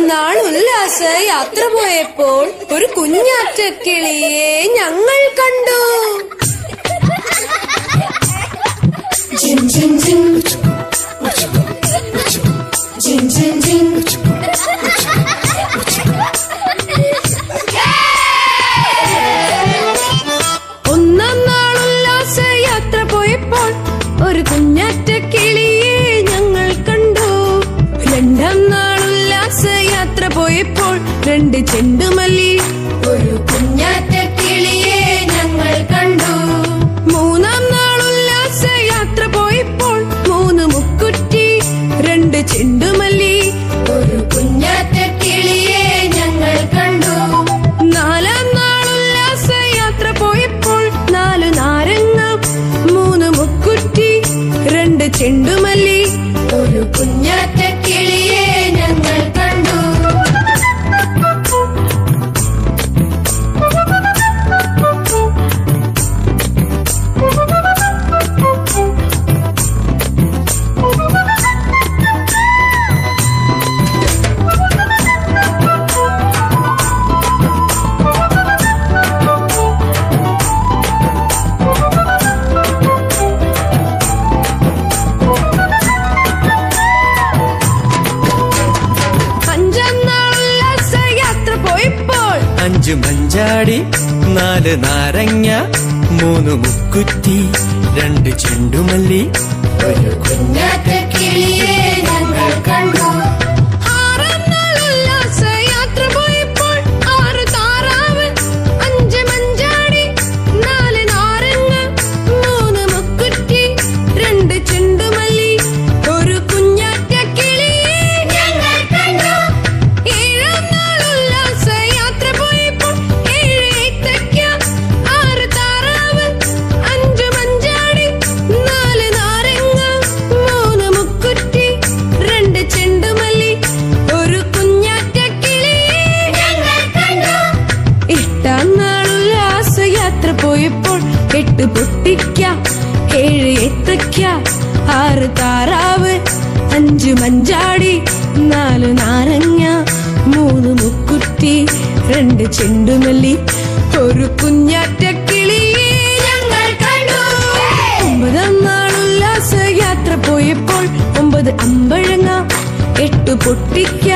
നാൾ ഉല്ലാസ യാത്ര പോയപ്പോൾ ഒരു കുഞ്ഞാറ്റ കിളിയെ ഞങ്ങൾ കണ്ടു Jing jing jing. Jing jing jing. ഒന്നാം നാൾ ഉല്ലാസ യാത്ര പോയപ്പോൾ ഒരു കുഞ്ഞാറ്റ കിളിയെ ഞങ്ങൾ കണ്ടു രണ്ടാം നാൾ ഉല്ലാസ യാത്ര പോയപ്പോൾ രണ്ട് ചെണ്ടുമല്ലി ഒരു കുഞ്ഞാറ്റ കിളിയെ ഞങ്ങൾ കണ്ടു മൂന്നാം നാൾ ഉല്ലാസ യാത്ര പോയപ്പോൾ മൂന്ന് മുക്കുറ്റി രണ്ട് ചെണ്ടുമല്ലി ഒരു കുഞ്ഞാറ്റ കിളിയെ ഞങ്ങൾ കണ്ടു നാലാം നാൾ ഉല്ലാസ യാത്ര പോയപ്പോൾ നാല് നാരങ്ങ മൂന്ന് മുക്കുറ്റി രണ്ട് ചെണ്ടുമല്ലി ഒരു കുഞ്ഞാറ്റ കിളിയെ ഞങ്ങൾ കണ്ടു അഞ്ചാം നാൾ ഉല്ലാസ യാത്ര പോയപ്പോൾ അഞ്ചു മഞ്ചാടി നാല് നാരങ്ങ മൂന്ന് മുക്കുറ്റി രണ്ട് ചെണ്ടുമല്ലി ഒരു കുഞ്ഞാറ്റ കിളിയെ ഞങ്ങൾ കണ്ടു ആറാം നാൾ ഉല്ലാസ യാത്ര പോയപ്പോൾ ആറ് താറാവ് അഞ്ച് മഞ്ചാടി നാല് നാരങ്ങ മൂന്ന് മുക്കുറ്റി രണ്ട് ചെണ്ടുമല്ലി ഒരു കുഞ്ഞാറ്റ കിളിയെ ഞങ്ങൾ കണ്ടു ഏഴാം നാൾ ഉല്ലാസ യാത്ര പോയപ്പോൾ ഏഴ് ഏത്തയ്ക്ക ആറ് താറാവ് അഞ്ച് മഞ്ചാടി നാല് നാരങ്ങ മൂന്ന് മുക്കുറ്റി രണ്ട് ചെണ്ടുമല്ലി ഒരു കുഞ്ഞാറ്റ കിളിയെ ഞങ്ങൾ കണ്ടു എട്ടാം നാൾ ഉല്ലാസ യാത്ര പോയപ്പോൾ എട്ട് പൊട്ടിക്ക ഏഴ് ഏത്തയ്ക്ക ആറ് താറാവ് അഞ്ച് മഞ്ചാടി നാല് നാരങ്ങ മൂന്ന് മുക്കുറ്റി രണ്ട് ചെണ്ടുമല്ലി ഒരു കുഞ്ഞാറ്റ കിളിയെ ഞങ്ങൾ കണ്ടു ഒമ്പതാം നാൾ ഉല്ലാസ യാത്ര പോയപ്പോൾ ഒമ്പത് അമ്പഴങ്ങ എട്ട് പൊട്ടിക്ക